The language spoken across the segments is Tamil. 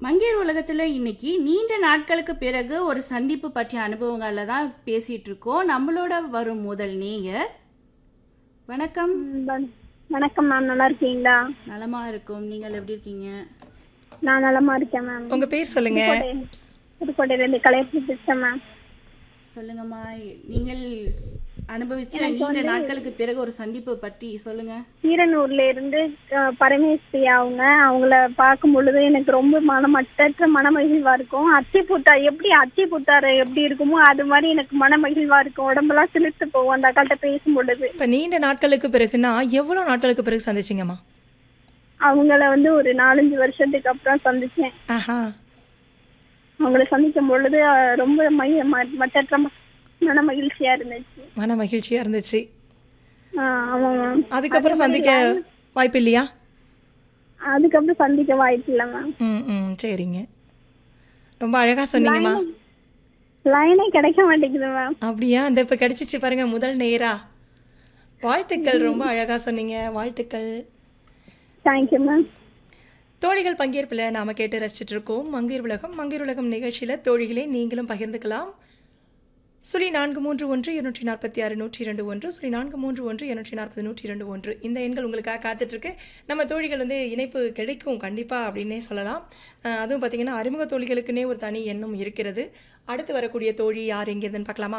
மங்கையர் உலகத்துல இன்னைக்கு நீண்ட நாட்களுக்கு பிறகு ஒரு சந்திப்பு பற்றிய அனுபவங்கள்ல தான் பேசிட்டு இருக்கோம் நம்மளோட வரும் முதல் நேயர் வணக்கம் ம், வண- வணக்கம் மேம் நல்லா இருக்கீங்களா நலமா இருக்கும் நீங்கள் எப்படி இருக்கீங்க நான் நலமா இருக்கேன் மேம் உங்க பேர் சொல்லுங்க புதுக்கோட்டையிலேருந்து கலையரசி பேசுறேன் மேம் சொல்லுங்கம்மா நீங்கள் அனுபவிச்ச நீண்ட நாட்களுக்கு பிறகு ஒரு சந்திப்பு பற்றி சொல்லுங்க கீரனூர்ல இருந்து அஹ், பரமேஸ்வரி அவங்க அவங்கள பார்க்கும் பொழுது எனக்கு ரொம்ப மனமற்ற மனமகிழ்வா இருக்கும் அத்தி பூத்தா எப்படி அத்தி பூத்தாரு எப்படி இருக்குமோ அது மாதிரி எனக்கு மனமகிழ்வா இருக்கும் உடம்பெல்லாம் சிலிர்த்து போகும் அந்த அக்காட்ட பேசும் பொழுது இப்ப நீண்ட நாட்களுக்கு பிறகுனா எவ்வளவு நாட்களுக்கு பிறகு சந்திச்சீங்கம்மா அவங்கள வந்து ஒரு நாலஞ்சு வருஷத்துக்கு அப்புறம் சந்திச்சேன் ஆஹா அவங்கள சந்திக்கும் பொழுது அஹ், ரொம்ப மகி ம- மற்றற்ற ம- மன மகிழ்ச்சியா இருந்துச்சு மன மகிழ்ச்சியா இருந்துச்சு ஆஹ் ஆமா மேம் அதுக்கப்புறம் சந்திக்க வாய்ப்பு இல்லையா அதுக்கப்புறம் சந்திக்க வாய்ப்பு இல்லை மேம் ம் ம் சரிங்க ரொம்ப அழகா சொன்னீங்கம்மா லைனே கிடைக்க மாட்டேங்குது மேம் அப்படியா இந்த இப்ப கிடைச்சிச்சு பாருங்க முதல் நேரா வாழ்த்துக்கள் ரொம்ப அழகா சொன்னீங்க வாழ்த்துக்கள் தேங்க்யூ மேம் தோழிகள் பங்கேற்பில் நாம கேட்டு ரசிச்சிட்டு இருக்கோம் மங்கீர் உலகம் மங்கீர் உலகம் நிகழ்ச்சியில தோழிகளே நீங்களும் பகிர்ந்துக்கலாம் சுழி நான்கு மூன்று ஒன்று இருநூற்றி நாற்பத்தி ஆறு நூற்றி இரண்டு ஒன்று சுழி நான்கு மூன்று ஒன்று இருநூற்றி நாற்பது நூற்றி இரண்டு ஒன்று இந்த எண்கள் உங்களுக்காக காத்துட்டு இருக்கு நம்ம தோழிகள் வந்து இணைப்பு கிடைக்கும் கண்டிப்பா அப்படின்னே சொல்லலாம் அஹ் அதுவும் பார்த்தீங்கன்னா அறிமுக தோழிகளுக்குன்னே ஒரு தனி எண்ணம் இருக்கிறது அடுத்து வரக்கூடிய தோழி யார் எங்கிருந்துன்னு பார்க்கலாமா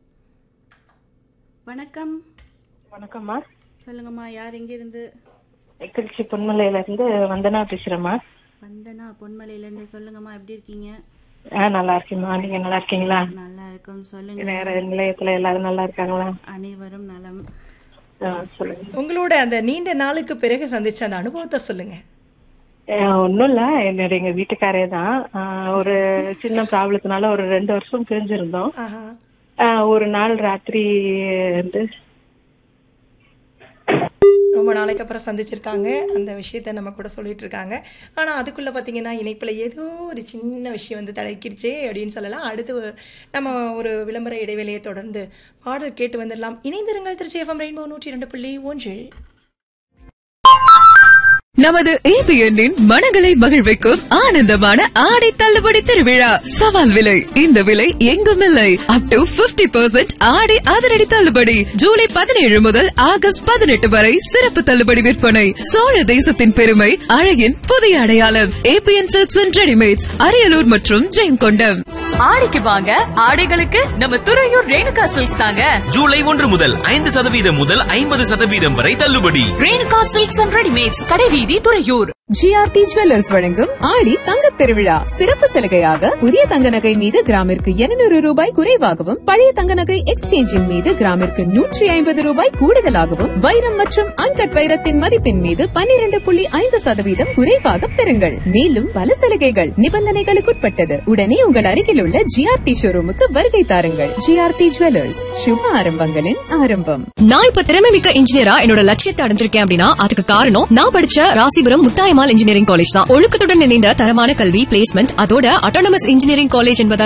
வணக்கம் வணக்கம்மா சொல்லுங்கம்மா யார் எங்கிருந்து திருச்சி பொன்மலையில இருந்து வந்தனா பேசுறேம்மா வந்தனா பொன்மலையில இருந்து சொல்லுங்கம்மா எப்படி இருக்கீங்க ஆ நல்லா இருக்கேம்மா நீங்க நல்லா இருக்கீங்களா நல்லா இருக்கும் சொல்லுங்க வேற நிலையத்துல எல்லாரும் நல்லா இருக்காங்களா அனைவரும் நலம் ஆ, சொல்லுங்க உங்களோட அந்த நீண்ட நாளுக்கு பிறகு சந்திச்ச அந்த அனுபவத்தை சொல்லுங்க ஒன்றும் இல்ல என்னோட எங்க வீட்டுக்காரே தான் ஆ, ஒரு சின்ன ப்ராப்ளத்தினால ஒரு ரெண்டு வருஷம் பிரிஞ்சிருந்தோம் ஆஹா ஆ, ஒரு நாள் ராத்திரி வந்து ரொம்ப நாளைக்கு அப்புறம் சந்திச்சிருக்காங்க அந்த விஷயத்த நம்ம கூட சொல்லிட்டு இருக்காங்க ஆனால் அதுக்குள்ளே பார்த்தீங்கன்னா இணைப்பில் ஏதோ ஒரு சின்ன விஷயம் வந்து தலைக்கிடுச்சே அப்படின்னு சொல்லலாம் அடுத்து ஒரு- நம்ம ஒரு விளம்பர இடைவேளையை தொடர்ந்து பாடல் கேட்டு வந்துடலாம் இணைந்திருங்கள் திருச்சி எஃப்எம் ரெயின்போ நூற்றி இரண்டு புள்ளி ஒன்றில் நமது ஏபிஎன்னின் மனங்களை மகிழ்விக்கும் ஆனந்தமான ஆடை தள்ளுபடி திருவிழா சவால் விலை இந்த விலை எங்கும் இல்லை அப் டு 50% பர்சன்ட் ஆடை அதிரடி தள்ளுபடி ஜூலை பதினேழு முதல் ஆகஸ்ட் பதினெட்டு வரை சிறப்பு தள்ளுபடி விற்பனை சோழ தேசத்தின் பெருமை அழகின் புதிய அடையாளம் ABN silks and readymades Ariyalur மற்றும் ஜெயங்கொண்டம் ஆடிக்கு வாங்க ஆடைகளுக்கு நம்ம துறையூர் ரேணுகா சில்க்ஸ் தாங்க ஜூலை ஒன்று முதல் ஐந்து சதவீதம் முதல் ஐம்பது சதவீதம் வரை தள்ளுபடி ரேணுகா சில்க்ஸ் அண்ட் ரெடிமேட்ஸ் கடைவீதி துறையூர் ஜிஆர்டி ஜுவல்லர்ஸ் வழங்கும் ஆடி தங்கத் திருவிழா சிறப்பு சலுகையாக புதிய தங்க நகை மீது கிராமிற்கு 200 ரூபாய் குறைவாகவும் பழைய தங்க நகை எக்ஸ்சேஞ்சின் மீது கிராமிற்கு நூற்றி ஐம்பது ரூபாய் கூடுதலாகவும் வைரம் மற்றும் அன்கட் வைரத்தின் மதிப்பின் மீது 12.5% புள்ளி ஐந்து சதவீதம் குறைவாக பெறுங்கள் மேலும் பல சலுகைகள் நிபந்தனைகளுக்குட்பட்டது உடனே உங்கள் அருகில் உள்ள ஜிஆர்டி ஷோரூமுக்கு வருகை தாருங்கள் ஜிஆர்டி ஜுவல்லர்ஸ் சுப ஆரம்பங்களின் ஆரம்பம் நான் இப்ப திறமை மிக்க இன்ஜினியரா என்னோட லட்சியத்தை அடைஞ்சிருக்கேன் அப்படின்னா அதுக்கு காரணம் நான் படிச்ச ராசிபுரம் முத்தாயமால் இன்ஜினியரிங் காலேஜ் தான் ஒழுக்கத்துடன் இணைந்த தரமான கல்வி பிளேஸ்மெண்ட் அதோட அட்டானமஸ் இன்ஜினியரிங் காலேஜ் என்பதால்